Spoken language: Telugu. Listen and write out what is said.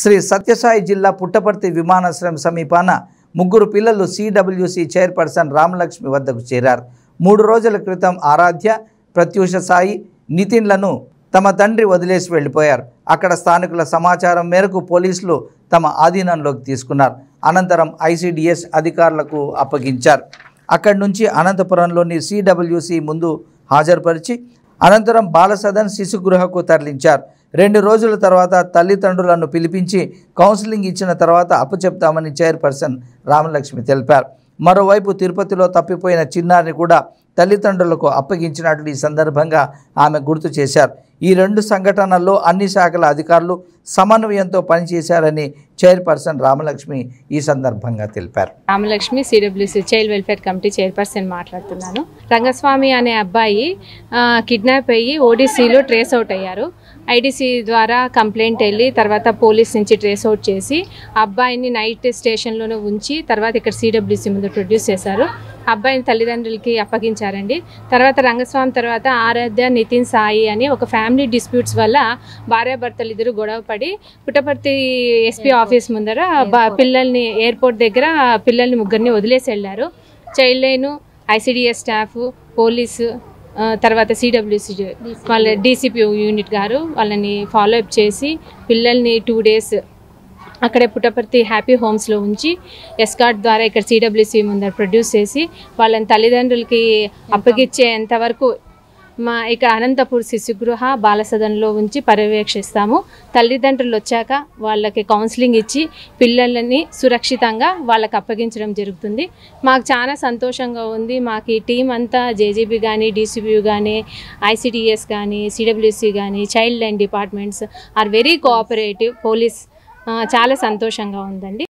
శ్రీ సత్యసాయి జిల్లా పుట్టపర్తి విమానాశ్రయం సమీపాన ముగ్గురు పిల్లలు సిడబ్ల్యూసి చైర్పర్సన్ రామలక్ష్మి వద్దకు చేరారు మూడు రోజుల క్రితం ఆరాధ్య ప్రత్యూష సాయి నితిన్లను తమ తండ్రి వదిలేసి వెళ్ళిపోయారు అక్కడ స్థానికుల సమాచారం మేరకు పోలీసులు తమ ఆధీనంలోకి తీసుకున్నారు అనంతరం ఐసిడిఎస్ అధికారులకు అప్పగించారు అక్కడి నుంచి అనంతపురంలోని సిడబ్ల్యూసి ముందు హాజరుపరిచి అనంతరం బాలసదన్ శిశుగృహకు తరలించారు రెండు రోజుల తర్వాత తల్లిదండ్రులను పిలిపించి కౌన్సిలింగ్ ఇచ్చిన తర్వాత అప్పచెప్తామని చైర్పర్సన్ రామలక్ష్మి తెలిపారు మరోవైపు తిరుపతిలో తప్పిపోయిన చిన్నారిని కూడా తల్లిదండ్రులకు అప్పగించినట్లు ఈ సందర్భంగా ఆమె గుర్తు చేశారు ఈ రెండు సంఘటనల్లో అన్ని శాఖల అధికారులు సమన్వయంతో పనిచేశారని చైర్పర్సన్ రామలక్ష్మి ఈ సందర్భంగా తెలిపారు Ramalakshmi CWC child welfare committee chairperson మాట్లాడుతున్నాను రంగస్వామి అనే అబ్బాయి కిడ్నాప్ అయ్యి ఓడిసిలో ట్రేస్ అవుట్ అయ్యారు ఐడిసి ద్వారా కంప్లైంట్ వెళ్ళి తర్వాత పోలీస్ నుంచి ట్రేస్ అవుట్ చేసి అబ్బాయిని నైట్ స్టేషన్లోనే ఉంచి తర్వాత ఇక్కడ సిడబ్ల్యూసి ముందు ప్రొడ్యూస్ చేశారు అబ్బాయిని తల్లిదండ్రులకి అప్పగించారండి తర్వాత రంగస్వామి తర్వాత ఆరాధ్య నితిన్ సాయి అని ఒక ఫ్యామిలీ డిస్ప్యూట్స్ వల్ల భార్యాభర్తలు ఇద్దరు గొడవ పడి పుట్టపర్తి ఎస్పీ ఆఫీస్ ముందర బా పిల్లల్ని ఎయిర్పోర్ట్ దగ్గర పిల్లల్ని ముగ్గురిని వదిలేసి వెళ్ళారు child line ICDS staff police ఆ, తర్వాత సిడబ్ల్యూసి వాళ్ళ డీసీపీ యూనిట్ గారు వాళ్ళని ఫాలో అప్ చేసి పిల్లల్ని టూ డేస్ అక్కడే పుట్టపర్తి హ్యాపీ హోమ్స్లో ఉంచి ఎస్కార్ట్ ద్వారా ఇక్కడ సిడబ్ల్యూసి ముందర ప్రొడ్యూస్ చేసి వాళ్ళని తల్లిదండ్రులకి అప్పగిచ్చేంత వరకు మా ఇక్కడ అనంతపూర్ శిశుగృహ బాలసదన్లో ఉంచి పర్యవేక్షిస్తాము తల్లిదండ్రులు వచ్చాక వాళ్ళకి కౌన్సిలింగ్ ఇచ్చి పిల్లలని సురక్షితంగా వాళ్ళకి అప్పగించడం జరుగుతుంది మాకు చాలా సంతోషంగా ఉంది మాకు ఈ టీం అంతా జేజీబీ కానీ డీసీబీ కానీ ఐసిడిఎస్ కానీ సిడబ్ల్యూసి కానీ child line departments are very cooperative police ఆ, చాలా సంతోషంగా ఉందండి